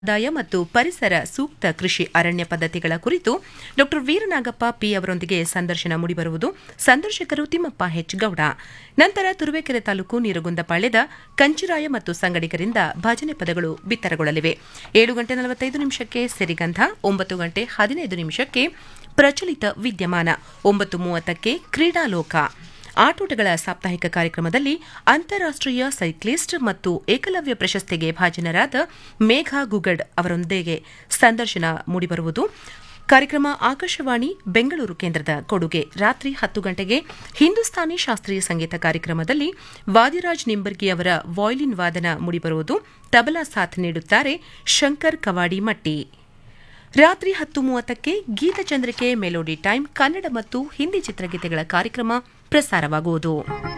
ಆದಾಯ ಮತ್ತು ಪರಿಸರ ಸೂಕ್ತ ಕೃಷಿ ಅರಣ್ಯ ಪದ್ಧತಿಗಳ ಕುರಿತು ಡಾ ವೀರನಾಗಪ್ಪ ಪಿ ಅವರೊಂದಿಗೆ ಸಂದರ್ಶನ ಮೂಡಿಬರುವುದು ಸಂದರ್ಶಕರು ತಿಮ್ಮಪ್ಪ ಹೆಚ್ ಗೌಡ ನಂತರ ತುರುವೇಕೆರೆ ತಾಲೂಕು ನೀರುಗುಂದಪಾಳ್ಯದ ಕಂಚಿರಾಯ ಮತ್ತು ಸಂಗಡಿಗರಿಂದ ಭಜನೆ ಪದಗಳು ಬಿತ್ತರಗೊಳ್ಳಲಿವೆ ಏಳು ಗಂಟೆ ನಲವತ್ತೈದು ನಿಮಿಷಕ್ಕೆ ಸಿರಿಗಂಧ ಒಂಬತ್ತು ಗಂಟೆ ಹದಿನೈದು ನಿಮಿಷಕ್ಕೆ ಪ್ರಚಲಿತ ವಿದ್ಯಮಾನ ಒಂಬತ್ತು ಮೂವತ್ತಕ್ಕೆ ಕ್ರೀಡಾಲೋಕ ಆಟೋಟಗಳ ಸಾಪ್ತಾಹಿಕ ಕಾರ್ಯಕ್ರಮದಲ್ಲಿ ಅಂತಾರಾಷ್ಟೀಯ ಸೈಕ್ಲಿಸ್ಟ್ ಮತ್ತು ಏಕಲವ್ಯ ಪ್ರಶಸ್ತಿಗೆ ಭಾಜನರಾದ ಮೇಘಾ ಗುಗಡ್ ಅವರೊಂದಿಗೆ ಸಂದರ್ಶನ ಮೂಡಿಬರುವುದು ಕಾರ್ಯಕ್ರಮ ಆಕಾಶವಾಣಿ ಬೆಂಗಳೂರು ಕೇಂದ್ರದ ಕೊಡುಗೆ ರಾತ್ರಿ ಹತ್ತು ಗಂಟೆಗೆ ಹಿಂದೂಸ್ತಾನಿ ಶಾಸ್ತ್ರೀಯ ಸಂಗೀತ ಕಾರ್ಯಕ್ರಮದಲ್ಲಿ ವಾದಿರಾಜ್ ನಿಂಬರ್ಗಿ ಅವರ ವಾಯ್ಲಿನ್ ವಾದನ ಮೂಡಿಬರುವುದು ತಬಲಾ ಸಾಥ್ ನೀಡುತ್ತಾರೆ ಶಂಕರ್ ಕವಾಡಿ ಮಟ್ಟಿ ರಾತ್ರಿ ಹತ್ತು ಮೂವತ್ತಕ್ಕೆ ಗೀತಚಂದ್ರಿಕೆ ಮೆಲೋಡಿ ಟೈಮ್ ಕನ್ನಡ ಮತ್ತು ಹಿಂದಿ ಚಿತ್ರಗೀತೆಗಳ ಕಾರ್ಯಕ್ರಮ ಪ್ರಸಾರವಾಗುವುದು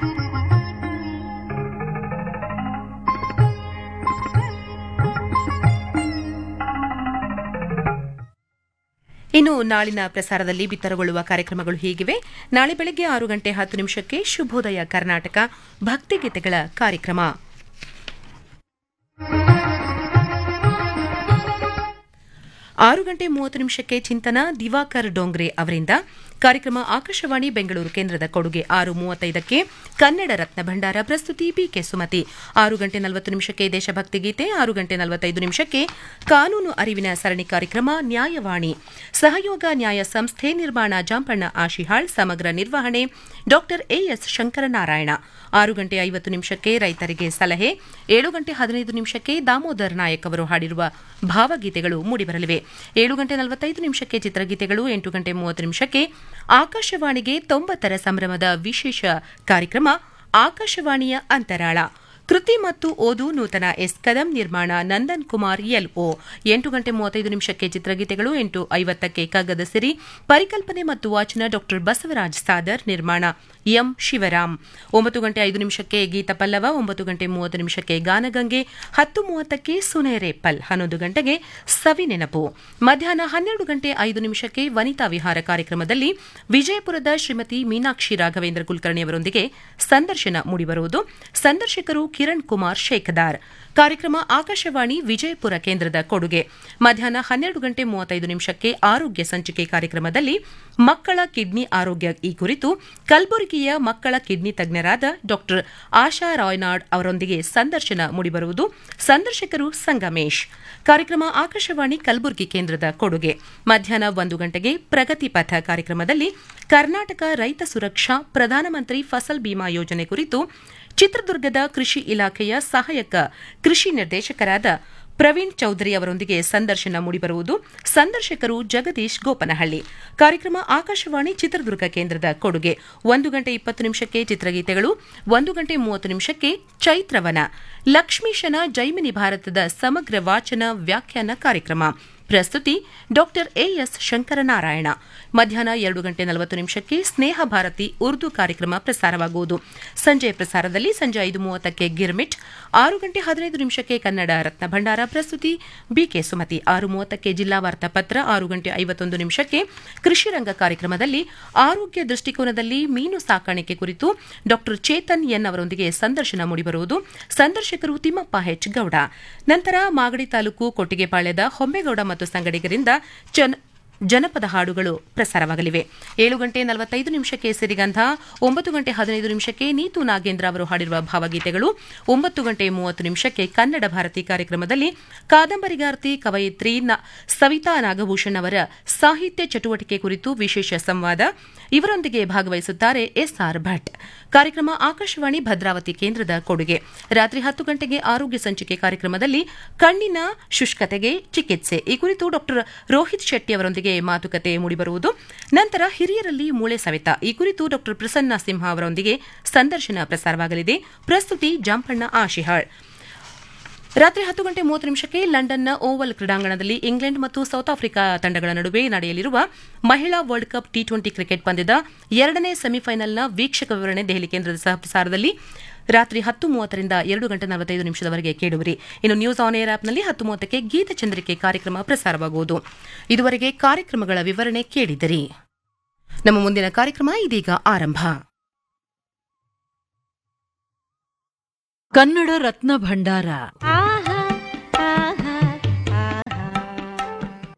ಇನ್ನು ನಾಳಿನ ಪ್ರಸಾರದಲ್ಲಿ ಬಿತ್ತರಗೊಳ್ಳುವ ಕಾರ್ಯಕ್ರಮಗಳು ಹೀಗಿವೆ ನಾಳೆ ಬೆಳಗ್ಗೆ ಆರು ಗಂಟೆ ಹತ್ತು ನಿಮಿಷಕ್ಕೆ ಶುಭೋದಯ ಕರ್ನಾಟಕ ಭಕ್ತಿಗೀತೆಗಳ ಕಾರ್ಯಕ್ರಮ ಆರು ಗಂಟೆ ಮೂವತ್ತು ನಿಮಿಷಕ್ಕೆ ಚಿಂತನ ದಿವಾಕರ್ ಡೋಂಗ್ರೆ ಅವರಿಂದ ಕಾರ್ಯಕ್ರಮ ಆಕಾಶವಾಣಿ ಬೆಂಗಳೂರು ಕೇಂದ್ರದ ಕೊಡುಗೆ ಆರು ಮೂವತ್ತೈದಕ್ಕೆ ಕನ್ನಡ ರತ್ನ ಭಂಡಾರ ಪ್ರಸ್ತುತಿ ಬಿಕೆ ಸುಮತಿ ಆರು ಗಂಟೆ ನಲವತ್ತು ನಿಮಿಷಕ್ಕೆ ದೇಶಭಕ್ತಿ ಗೀತೆ ಆರು ಗಂಟೆ ನಲವತ್ತೈದು ನಿಮಿಷಕ್ಕೆ ಕಾನೂನು ಅರಿವಿನ ಸರಣಿ ಕಾರ್ಯಕ್ರಮ ನ್ಯಾಯವಾಣಿ ಸಹಯೋಗ ನ್ಯಾಯ ಸಂಸ್ಥೆ ನಿರ್ಮಾಣ ಜಾಂಪಣ್ಣ ಆಶಿಹಾಳ್ ಸಮಗ್ರ ನಿರ್ವಹಣೆ ಡಾ ಎಎಸ್ ಶಂಕರನಾರಾಯಣ ಆರು ಗಂಟೆ ಐವತ್ತು ನಿಮಿಷಕ್ಕೆ ರೈತರಿಗೆ ಸಲಹೆ ಏಳು ಗಂಟೆ ಹದಿನೈದು ನಿಮಿಷಕ್ಕೆ ದಾಮೋದರ್ ನಾಯಕ್ ಅವರು ಹಾಡಿರುವ ಭಾವಗೀತೆಗಳು ಮೂಡಿಬರಲಿವೆ ಏಳು ಗಂಟೆ ನಲವತ್ತೈದು ನಿಮಿಷಕ್ಕೆ ಚಿತ್ರಗೀತೆಗಳು ಎಂಟು ಗಂಟೆ ಮೂವತ್ತು ನಿಮಿಷಕ್ಕೆ ಆಕಾಶವಾಣಿಗೆ ತೊಂಬತ್ತರ ಸಂಭ್ರಮದ ವಿಶೇಷ ಕಾರ್ಯಕ್ರಮ ಆಕಾಶವಾಣಿಯ ಅಂತರಾಳ ಕೃತಿ ಮತ್ತು ಓದು ನೂತನ ಎಸ್ ಕದಂ ನಿರ್ಮಾಣ ನಂದನ್ ಕುಮಾರ್ ಎಲ್ಒ ಎಂಟು ಗಂಟೆ ಮೂವತ್ತೈದು ನಿಮಿಷಕ್ಕೆ ಚಿತ್ರಗೀತೆಗಳು ಎಂಟು ಐವತ್ತಕ್ಕೆ ಕಗ್ಗದ ಸಿರಿ ಪರಿಕಲ್ಪನೆ ಮತ್ತು ವಾಚನ ಡಾ ಬಸವರಾಜ್ ಸಾದರ್ ನಿರ್ಮಾಣ ಎಂ ಶಿವರಾಮ್ ಒಂಬತ್ತು ಗಂಟೆ ಐದು ನಿಮಿಷಕ್ಕೆ ಗೀತ ಪಲ್ಲವ ಒಂಬತ್ತು ಗಂಟೆ ಮೂವತ್ತು ನಿಮಿಷಕ್ಕೆ ಗಾನಗಂಗೆ ಹತ್ತು ಮೂವತ್ತಕ್ಕೆ ಸುನೇರೆ ಪಲ್ ಹನ್ನೊಂದು ಗಂಟೆಗೆ ಸವಿ ನೆನಪು ಮಧ್ಯಾಹ್ನ ಹನ್ನೆರಡು ಗಂಟೆ ಐದು ನಿಮಿಷಕ್ಕೆ ವನಿತಾ ವಿಹಾರ ಕಾರ್ಯಕ್ರಮದಲ್ಲಿ ವಿಜಯಪುರದ ಶ್ರೀಮತಿ ಮೀನಾಕ್ಷಿ ರಾಘವೇಂದ್ರ ಕುಲಕರ್ಣಿ ಅವರೊಂದಿಗೆ ಸಂದರ್ಶನ ಮೂಡಿಬರುವುದು ಸಂದರ್ಶಕರು ಕಿರಣ್ ಕುಮಾರ್ ಶೇಖದಾರ್ ಕಾರ್ಯಕ್ರಮ ಆಕಾಶವಾಣಿ ವಿಜಯಪುರ ಕೇಂದ್ರದ ಕೊಡುಗೆ ಮಧ್ಯಾಹ್ನ ಹನ್ನೆರಡು ಗಂಟೆ ಮೂವತ್ತೈದು ನಿಮಿಷಕ್ಕೆ ಆರೋಗ್ಯ ಸಂಚಿಕೆ ಕಾರ್ಯಕ್ರಮದಲ್ಲಿ ಮಕ್ಕಳ ಕಿಡ್ನಿ ಆರೋಗ್ಯ ಈ ಕುರಿತು ಕಲಬುರಗಿಯ ಮಕ್ಕಳ ಕಿಡ್ನಿ ತಜ್ಞರಾದ ಡಾ ಆಶಾ ರಾಯ್ನಾಡ್ ಅವರೊಂದಿಗೆ ಸಂದರ್ಶನ ಮೂಡಿಬರುವುದು ಸಂದರ್ಶಕರು ಸಂಗಮೇಶ್ ಕಾರ್ಯಕ್ರಮ ಆಕಾಶವಾಣಿ ಕಲಬುರಗಿ ಕೇಂದ್ರದ ಕೊಡುಗೆ ಮಧ್ಯಾಹ್ನ ಒಂದು ಗಂಟೆಗೆ ಪ್ರಗತಿ ಪಥ ಕಾರ್ಯಕ್ರಮದಲ್ಲಿ ಕರ್ನಾಟಕ ರೈತ ಸುರಕ್ಷಾ ಪ್ರಧಾನಮಂತ್ರಿ ಫಸಲ್ ಬಿಮಾ ಯೋಜನೆ ಕುರಿತು ಚಿತ್ರದುರ್ಗದ ಕೃಷಿ ಇಲಾಖೆಯ ಸಹಾಯಕ ಕೃಷಿ ನಿರ್ದೇಶಕರಾದ ಪ್ರವೀಣ್ ಚೌಧರಿ ಅವರೊಂದಿಗೆ ಸಂದರ್ಶನ ಮೂಡಿಬರುವುದು ಸಂದರ್ಶಕರು ಜಗದೀಶ್ ಗೋಪನಹಳ್ಳಿ ಕಾರ್ಯಕ್ರಮ ಆಕಾಶವಾಣಿ ಚಿತ್ರದುರ್ಗ ಕೇಂದ್ರದ ಕೊಡುಗೆ ಒಂದು ಗಂಟೆ ಇಪ್ಪತ್ತು ನಿಮಿಷಕ್ಕೆ ಚಿತ್ರಗೀತೆಗಳು ಒಂದು ಗಂಟೆ ಮೂವತ್ತು ನಿಮಿಷಕ್ಕೆ ಚೈತ್ರವನ ಲಕ್ಷ್ಮೀಶನ ಜೈಮಿನಿ ಭಾರತದ ಸಮಗ್ರ ವಾಚನ ವ್ಯಾಖ್ಯಾನ ಕಾರ್ಯಕ್ರಮ ಪ್ರಸ್ತುತಿ ಡಾ ಎಎಸ್ ಶಂಕರನಾರಾಯಣ ಮಧ್ಯಾಹ್ನ ಎರಡು ಗಂಟೆ ನಲವತ್ತು ನಿಮಿಷಕ್ಕೆ ಸ್ನೇಹ ಭಾರತಿ ಉರ್ದು ಕಾರ್ಯಕ್ರಮ ಪ್ರಸಾರವಾಗುವುದು ಸಂಜೆ ಪ್ರಸಾರದಲ್ಲಿ ಸಂಜೆ ಐದು ಮೂವತ್ತಕ್ಕೆ ಗಿರ್ಮಿಟ್ ಆರು ಗಂಟೆ ಹದಿನೈದು ನಿಮಿಷಕ್ಕೆ ಕನ್ನಡ ರತ್ನ ಭಂಡಾರ ಪ್ರಸ್ತುತಿ ಬಿಕೆ ಸುಮತಿ ಆರು ಮೂವತ್ತಕ್ಕೆ ಜಿಲ್ಲಾ ವಾರ್ತಾ ಪತ್ರ ಆರು ಗಂಟೆ ಐವತ್ತೊಂದು ನಿಮಿಷಕ್ಕೆ ಕೃಷಿ ರಂಗ ಕಾರ್ಯಕ್ರಮದಲ್ಲಿ ಆರೋಗ್ಯ ದೃಷ್ಟಿಕೋನದಲ್ಲಿ ಮೀನು ಸಾಕಾಣಿಕೆ ಕುರಿತು ಡಾ ಚೇತನ್ ಎನ್ ಅವರೊಂದಿಗೆ ಸಂದರ್ಶನ ಮೂಡಿಬರುವುದು ಸಂದರ್ಶಕರು ತಿಮ್ಮಪ್ಪ ಹೆಚ್ ಗೌಡ ನಂತರ ಮಾಗಡಿ ತಾಲೂಕು ಕೊಟ್ಟಿಗೆಪಾಳ್ಯದ ಹೊಂಬೇಗೌಡ ಮತ್ತು ಸಂಗಡಿಗರಿಂದ ಜನಪದ ಹಾಡುಗಳು ಪ್ರಸಾರವಾಗಲಿವೆ ಏಳು ಗಂಟೆ ನಲವತ್ತೈದು ನಿಮಿಷಕ್ಕೆ ಸಿರಿಗಂಧ ಒಂಬತ್ತು ಗಂಟೆ ಹದಿನೈದು ನಿಮಿಷಕ್ಕೆ ನೀತು ನಾಗೇಂದ್ರ ಅವರು ಹಾಡಿರುವ ಭಾವಗೀತೆಗಳು ಒಂಬತ್ತು ಗಂಟೆ ಮೂವತ್ತು ನಿಮಿಷಕ್ಕೆ ಕನ್ನಡ ಭಾರತಿ ಕಾರ್ಯಕ್ರಮದಲ್ಲಿ ಕಾದಂಬರಿಗಾರ್ತಿ ಕವಯಿತ್ರಿ ಸವಿತಾ ನಾಗಭೂಷಣ್ ಅವರ ಸಾಹಿತ್ಯ ಚಟುವಟಿಕೆ ಕುರಿತು ವಿಶೇಷ ಸಂವಾದ ಇವರೊಂದಿಗೆ ಭಾಗವಹಿಸುತ್ತಾರೆ ಎಸ್ಆರ್ ಭಟ್ ಕಾರ್ಯಕ್ರಮ ಆಕಾಶವಾಣಿ ಭದ್ರಾವತಿ ಕೇಂದ್ರದ ಕೊಡುಗೆ ರಾತ್ರಿ ಹತ್ತು ಗಂಟೆಗೆ ಆರೋಗ್ಯ ಸಂಚಿಕೆ ಕಾರ್ಯಕ್ರಮದಲ್ಲಿ ಕಣ್ಣಿನ ಶುಷ್ಕತೆಗೆ ಚಿಕಿತ್ಸೆ ಈ ಕುರಿತು ಡಾ ರೋಹಿತ್ ಶೆಟ್ಟಿ ಅವರೊಂದಿಗೆ ಮಾತುಕತೆ ಮೂಡಿಬರುವುದು ನಂತರ ಹಿರಿಯರಲ್ಲಿ ಮೂಳೆ ಸವೆತ ಈ ಕುರಿತು ಡಾ ಪ್ರಸನ್ನ ಸಿಂಹ ಅವರೊಂದಿಗೆ ಸಂದರ್ಶನ ಪ್ರಸಾರವಾಗಲಿದೆ ಪ್ರಸ್ತುತಿ ಜಾಂಪಣ್ಣ ಆಶಿಹಾಳ್ ರಾತ್ರಿ ಹತ್ತು ಗಂಟೆ ಮೂವತ್ತು ನಿಮಿಷಕ್ಕೆ ಲಂಡನ್ನ ಓವಲ್ ಕ್ರೀಡಾಂಗಣದಲ್ಲಿ ಇಂಗ್ಲೆಂಡ್ ಮತ್ತು ಸೌತ್ ಆಫ್ರಿಕಾ ತಂಡಗಳ ನಡುವೆ ನಡೆಯಲಿರುವ ಮಹಿಳಾ world cup T twenty cricket ಪಂದ್ಯದ ಎರಡನೇ ಸೆಮಿಫೈನಲ್ನ ವೀಕ್ಷಕ ವಿವರಣೆ ದೆಹಲಿ ಕೇಂದ್ರದ ಸಹಪ್ರಸಾರದಲ್ಲಿ ರಾತ್ರಿ ಹತ್ತು ಮೂವತ್ತರಿಂದ ಎರಡು ಗಂಟೆ ನಲವತ್ತೈದು ನಿಮಿಷದವರೆಗೆ ಕೇಳುವಿರಿ ಇನ್ನು ನ್ಯೂಸ್ ಆನ್ ಏರ್ ಆಪ್ನಲ್ಲಿ ಹತ್ತು ಮೂವತ್ತಕ್ಕೆ ಗೀತಚಂದ್ರಿಕೆ ಕಾರ್ಯಕ್ರಮ ಪ್ರಸಾರವಾಗುವುದು ಇದುವರೆಗೆ ಕಾರ್ಯಕ್ರಮಗಳ ವಿವರಣೆ ಕೇಳಿದಿರಿ ನಮ್ಮ ಮುಂದಿನ ಕಾರ್ಯಕ್ರಮ ಇದೀಗ ಆರಂಭ ಕನ್ನಡ ರತ್ನ ಭಂಡಾರ ಆ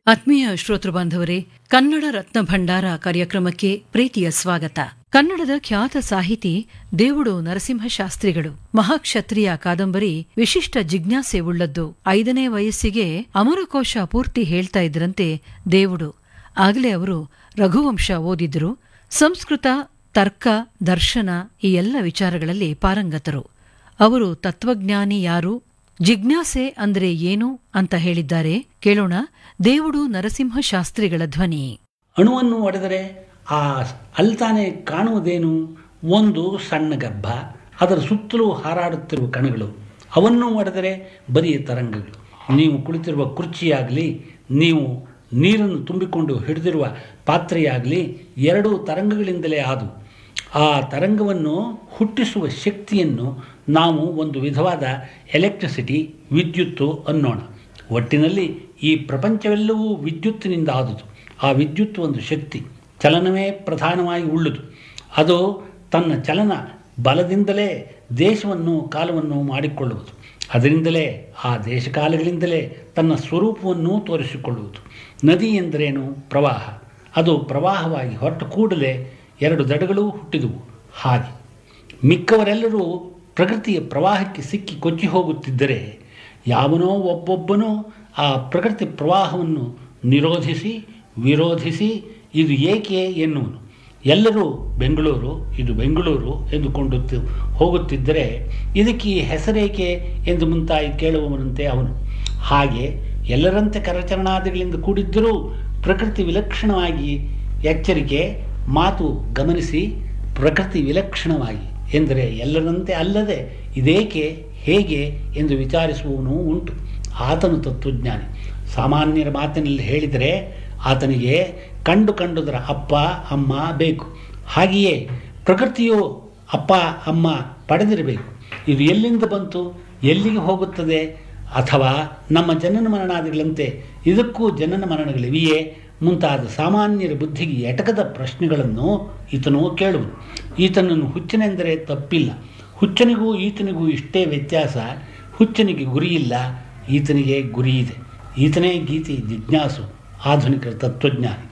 ಆತ್ಮೀಯ ಶ್ರೋತೃ ಬಾಂಧವರೇ ಕನ್ನಡ ರತ್ನ ಭಂಡಾರ ಕಾರ್ಯಕ್ರಮಕ್ಕೆ ಪ್ರೀತಿಯ ಸ್ವಾಗತ ಕನ್ನಡದ ಖ್ಯಾತ ಸಾಹಿತಿ ದೇವುಡು ನರಸಿಂಹಶಾಸ್ತ್ರಿಗಳು ಮಹಾಕ್ಷತ್ರಿಯ ಕಾದಂಬರಿ ವಿಶಿಷ್ಟ ಜಿಜ್ಞಾಸೆ ಉಳ್ಳದ್ದು ಐದನೇ ವಯಸ್ಸಿಗೆ ಅಮರಕೋಶ ಪೂರ್ತಿ ಹೇಳ್ತಾ ಇದ್ರಂತೆ ದೇವುಡು ಆಗಲೇ ಅವರು ರಘುವಂಶ ಓದಿದ್ರು ಸಂಸ್ಕೃತ ತರ್ಕ ದರ್ಶನ ಈ ಎಲ್ಲ ವಿಚಾರಗಳಲ್ಲಿ ಪಾರಂಗತರು ಅವರು ತತ್ವಜ್ಞಾನಿ ಯಾರು ಜಿಜ್ಞಾಸೆ ಅಂದ್ರೆ ಏನು ಅಂತ ಹೇಳಿದ್ದಾರೆ ಕೇಳೋಣ ದೇವುಡು ನರಸಿಂಹಶಾಸ್ತ್ರಿಗಳ ಧ್ವನಿ ಅಣುವನ್ನು ಒಡೆದರೆ ಆ ಅಲ್ತಾನೆ ಕಾಣುವುದೇನು ಒಂದು ಸಣ್ಣ ಗರ್ಭ ಅದರ ಸುತ್ತಲೂ ಹಾರಾಡುತ್ತಿರುವ ಕಣಗಳು ಅವನ್ನು ಒಡೆದರೆ ಬರೀ ತರಂಗಗಳು ನೀವು ಕುಳಿತಿರುವ ಕುರ್ಚಿಯಾಗಲಿ ನೀವು ನೀರನ್ನು ತುಂಬಿಕೊಂಡು ಹಿಡಿದಿರುವ ಪಾತ್ರೆಯಾಗಲಿ ಎರಡೂ ತರಂಗಗಳಿಂದಲೇ ಆದವು ಆ ತರಂಗವನ್ನು ಹುಟ್ಟಿಸುವ ಶಕ್ತಿಯನ್ನು ನಾವು ಒಂದು ವಿಧವಾದ ಎಲೆಕ್ಟ್ರಿಸಿಟಿ ವಿದ್ಯುತ್ತು ಅನ್ನೋಣ ಒಟ್ಟಿನಲ್ಲಿ ಈ ಪ್ರಪಂಚವೆಲ್ಲವೂ ವಿದ್ಯುತ್ತಿನಿಂದ ಆದುದು ಆ ವಿದ್ಯುತ್ ಒಂದು ಶಕ್ತಿ ಚಲನವೇ ಪ್ರಧಾನವಾಗಿ ಉಳ್ಳುದು ಅದು ತನ್ನ ಚಲನ ಬಲದಿಂದಲೇ ದೇಶವನ್ನು ಕಾಲವನ್ನು ಮಾಡಿಕೊಳ್ಳುವುದು ಅದರಿಂದಲೇ ಆ ದೇಶಕಾಲಗಳಿಂದಲೇ ತನ್ನ ಸ್ವರೂಪವನ್ನು ತೋರಿಸಿಕೊಳ್ಳುವುದು ನದಿ ಎಂದರೇನು ಪ್ರವಾಹ ಅದು ಪ್ರವಾಹವಾಗಿ ಹೊರಟ ಕೂಡಲೇ ಎರಡು ದಡಗಳೂ ಹುಟ್ಟಿದುವು ಹಾಗೆ ಮಿಕ್ಕವರೆಲ್ಲರೂ ಪ್ರಕೃತಿಯ ಪ್ರವಾಹಕ್ಕೆ ಸಿಕ್ಕಿ ಕೊಚ್ಚಿ ಹೋಗುತ್ತಿದ್ದರೆ ಯಾವನೋ ಒಬ್ಬೊಬ್ಬನೂ ಆ ಪ್ರಕೃತಿ ಪ್ರವಾಹವನ್ನು ನಿರೋಧಿಸಿ ವಿರೋಧಿಸಿ ಇದು ಏಕೆ ಎನ್ನುವನು ಎಲ್ಲರೂ ಬೆಂಗಳೂರು ಇದು ಬೆಂಗಳೂರು ಎಂದುಕೊಂಡು ಹೋಗುತ್ತಿದ್ದರೆ ಇದಕ್ಕೆ ಈ ಹೆಸರೇಕೆ ಎಂದು ಮುಂತಾಗಿ ಕೇಳುವವನಂತೆ ಅವನು ಹಾಗೆ ಎಲ್ಲರಂತೆ ಕರಚರಣಾದಿಗಳಿಂದ ಕೂಡಿದ್ದರೂ ಪ್ರಕೃತಿ ವಿಲಕ್ಷಣವಾಗಿ ಎಚ್ಚರಿಕೆ ಮಾತು ಗಮನಿಸಿ ಪ್ರಕೃತಿ ವಿಲಕ್ಷಣವಾಗಿ ಎಂದರೆ ಎಲ್ಲರಂತೆ ಅಲ್ಲದೆ ಇದೇಕೆ ಹೇಗೆ ಎಂದು ವಿಚಾರಿಸುವವನು ಉಂಟು ಆತನು ತತ್ವಜ್ಞಾನಿ ಸಾಮಾನ್ಯರ ಮಾತಿನಲ್ಲಿ ಹೇಳಿದರೆ ಆತನಿಗೆ ಕಂಡು ಕಂಡುದರ ಅಪ್ಪ ಅಮ್ಮ ಬೇಕು ಹಾಗೆಯೇ ಪ್ರಕೃತಿಯು ಅಪ್ಪ ಅಮ್ಮ ಪಡೆದಿರಬೇಕು ಇದು ಎಲ್ಲಿಂದ ಬಂತು ಎಲ್ಲಿಗೆ ಹೋಗುತ್ತದೆ ಅಥವಾ ನಮ್ಮ ಜನನ ಮರಣಾದಿಗಳಂತೆ ಇದಕ್ಕೂ ಜನನ ಮರಣಗಳಿವೆಯೇ ಮುಂತಾದ ಸಾಮಾನ್ಯರ ಬುದ್ಧಿಗೆ ಎಟಕದ ಪ್ರಶ್ನೆಗಳನ್ನು ಈತನು ಕೇಳುವನು ಈತನನ್ನು ಹುಚ್ಚನೆಂದರೆ ತಪ್ಪಿಲ್ಲ ಹುಚ್ಚನಿಗೂ ಈತನಿಗೂ ಇಷ್ಟೇ ವ್ಯತ್ಯಾಸ ಹುಚ್ಚನಿಗೆ ಗುರಿಯಿಲ್ಲ ಈತನಿಗೆ ಗುರಿ ಇದೆ ಈತನೇ ಗೀತೆ ಜಿಜ್ಞಾಸು ಆಧುನಿಕ ತತ್ವಜ್ಞಾನಿ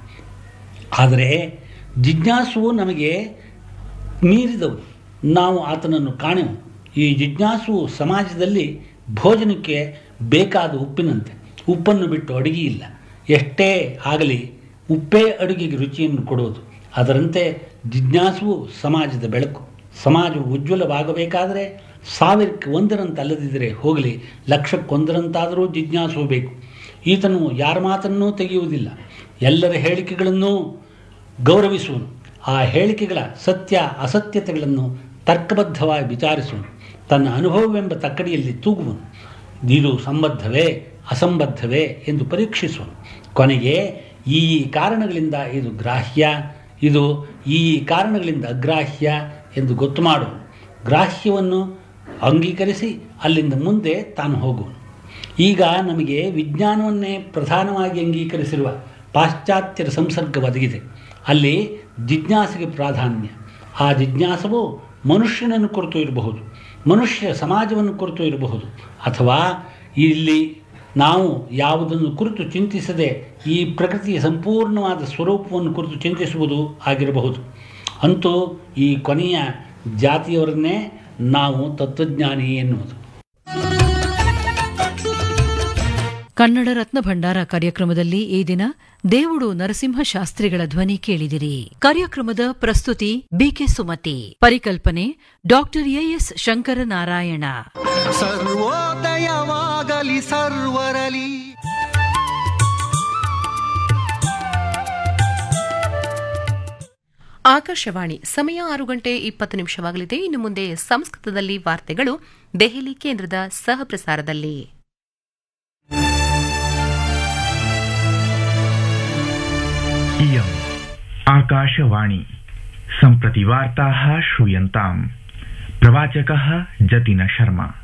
ಆದರೆ ಜಿಜ್ಞಾಸು ನಮಗೆ ಮೀರಿದವು ನಾವು ಆತನನ್ನು ಕಾಣೆವು ಈ ಜಿಜ್ಞಾಸು ಸಮಾಜದಲ್ಲಿ ಭೋಜನಕ್ಕೆ ಬೇಕಾದ ಉಪ್ಪಿನಂತೆ ಉಪ್ಪನ್ನು ಬಿಟ್ಟು ಅಡುಗೆ ಇಲ್ಲ ಎಷ್ಟೇ ಆಗಲಿ ಉಪ್ಪೇ ಅಡುಗೆಗೆ ರುಚಿಯನ್ನು ಕೊಡುವುದು ಅದರಂತೆ ಜಿಜ್ಞಾಸುವು ಸಮಾಜದ ಬೆಳಕು ಸಮಾಜವು ಉಜ್ವಲವಾಗಬೇಕಾದರೆ ಸಾವಿರಕ್ಕೆ ಒಂದರಂತಲ್ಲದಿದ್ದರೆ ಹೋಗಲಿ ಲಕ್ಷಕ್ಕೊಂದರಂತಾದರೂ ಜಿಜ್ಞಾಸು ಬೇಕು ಈತನು ಯಾರ ಮಾತನ್ನೂ ತೆಗೆಯುವುದಿಲ್ಲ ಎಲ್ಲರ ಹೇಳಿಕೆಗಳನ್ನೂ ಗೌರವಿಸುವನು ಆ ಹೇಳಿಕೆಗಳ ಸತ್ಯ ಅಸತ್ಯತೆಗಳನ್ನು ತರ್ಕಬದ್ಧವಾಗಿ ವಿಚಾರಿಸುವನು ತನ್ನ ಅನುಭವವೆಂಬ ತಕ್ಕಡಿಯಲ್ಲಿ ತೂಗುವನು ಇದು ಸಂಬದ್ಧವೇ ಅಸಂಬದ್ಧವೇ ಎಂದು ಪರೀಕ್ಷಿಸುವನು ಕೊನೆಗೆ ಈ ಕಾರಣಗಳಿಂದ ಇದು ಗ್ರಾಹ್ಯ ಇದು ಈ ಕಾರಣಗಳಿಂದ ಅಗ್ರಾಹ್ಯ ಎಂದು ಗೊತ್ತು ಮಾಡುವನು ಗ್ರಾಹ್ಯವನ್ನು ಅಂಗೀಕರಿಸಿ ಅಲ್ಲಿಂದ ಮುಂದೆ ತಾನು ಹೋಗುವನು ಈಗ ನಮಗೆ ವಿಜ್ಞಾನವನ್ನೇ ಪ್ರಧಾನವಾಗಿ ಅಂಗೀಕರಿಸಿರುವ ಪಾಶ್ಚಾತ್ಯರ ಸಂಸರ್ಗ ಒದಗಿದೆ ಅಲ್ಲಿ ಜಿಜ್ಞಾಸೆಗೆ ಪ್ರಾಧಾನ್ಯ ಆ ಜಿಜ್ಞಾಸವು ಮನುಷ್ಯನನ್ನು ಕುರಿತು ಇರಬಹುದು ಮನುಷ್ಯ ಸಮಾಜವನ್ನು ಕುರಿತು ಇರಬಹುದು ಅಥವಾ ಇಲ್ಲಿ ನಾವು ಯಾವುದನ್ನು ಕುರಿತು ಚಿಂತಿಸದೆ ಈ ಪ್ರಕೃತಿಯ ಸಂಪೂರ್ಣವಾದ ಸ್ವರೂಪವನ್ನು ಕುರಿತು ಚಿಂತಿಸುವುದು ಆಗಿರಬಹುದು ಅಂತೂ ಈ ಕೊನೆಯ ಜಾತಿಯವರನ್ನೇ ನಾವು ತತ್ವಜ್ಞಾನಿ ಎನ್ನುವುದು ಕನ್ನಡ ರತ್ನ ಭಂಡಾರ ಕಾರ್ಯಕ್ರಮದಲ್ಲಿ ಈ ದಿನ ದೇವುಡು ನರಸಿಂಹಶಾಸ್ತ್ರಿಗಳ ಧ್ವನಿ ಕೇಳಿದಿರಿ ಕಾರ್ಯಕ್ರಮದ ಪ್ರಸ್ತುತಿ ಬಿಕೆ ಸುಮತಿ ಪರಿಕಲ್ಪನೆ ಡಾಕ್ಟರ್ ಎಎಸ್ ಶಂಕರನಾರಾಯಣ ಸರ್ವೋದಯವಾಗಲಿ ಸರ್ವರಲಿ ಆಕಾಶವಾಣಿ ಸಮಯ ಆರು ಗಂಟೆ ಇಪ್ಪತ್ತು ನಿಮಿಷವಾಗಲಿದೆ ಇನ್ನು ಮುಂದೆ ಸಂಸ್ಕೃತದಲ್ಲಿ ವಾರ್ತೆಗಳು ದೆಹಲಿ ಕೇಂದ್ರದ ಸಹ ಪ್ರಸಾರದಲ್ಲಿ इयम् आकाशवाणी सम्प्रति वार्ताः श्रूयन्ताम् प्रवाचकः जतिन शर्मा